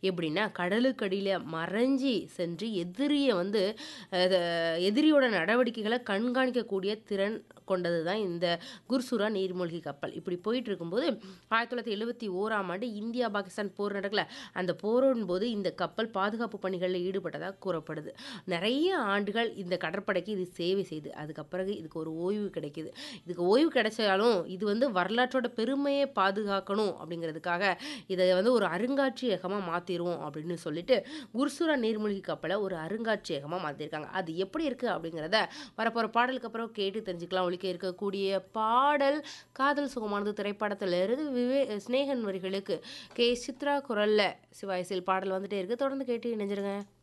எப்படின்னா கடலுக்கடியில மறைஞ்சி சென்று எதிரிய வந்து அத எதிரியோட நடவடிக்கைகளை கண்காணிக்கக்கூடிய திறன் கொண்டது தான் இந்த குர்சுரா நீர்மூழ்கி கப்பல் இப்படி போயிட்டு இருக்கும்போது ஆயிரத்தி தொள்ளாயிரத்தி எழுபத்தி ஓராம் ஆண்டு இந்தியா பாகிஸ்தான் போர் நடக்கல அந்த போரின் போது இந்த கப்பல் பாதுகாப்பு பணிகளில் ஈடுபட்டதாக கூறப்படுது நிறைய ஆண்டுகள் இந்த கடற்படைக்கு இது சேவை செய்து அதுக்கு பிறகு இதுக்கு ஒரு ஓய்வு கிடைக்குது இதுக்கு ஓய்வு கிடைச்சாலும் இது வந்து வரலாற்றோட பெருமையை பாதுகாக்கணும் அப்படிங்கிறதுக்காக இதை வந்து ஒரு அருங்காட்சியகமாக மாற்றிடுவோம் அப்படின்னு சொல்லிட்டு குர்சுரா நீர்மூழ்கி கப்பலை ஒரு அருங்காட்சியகமாக மாற்றிருக்காங்க அது எப்படி இருக்குது அப்படிங்கிறத வரப்போகிற பாடலுக்கு அப்புறம் கேட்டு தெரிஞ்சுக்கலாம் ஒழிக்க இருக்கக்கூடிய பாடல் காதல் சுகமானது திரைப்படத்திலிருந்து விவே ஸ்னேகன் வரிகளுக்கு கே சித்ரா குரல்ல சிவாயசில் பாடல் வந்துட்டே இருக்கு தொடர்ந்து கேட்டு இணைஞ்சிருங்க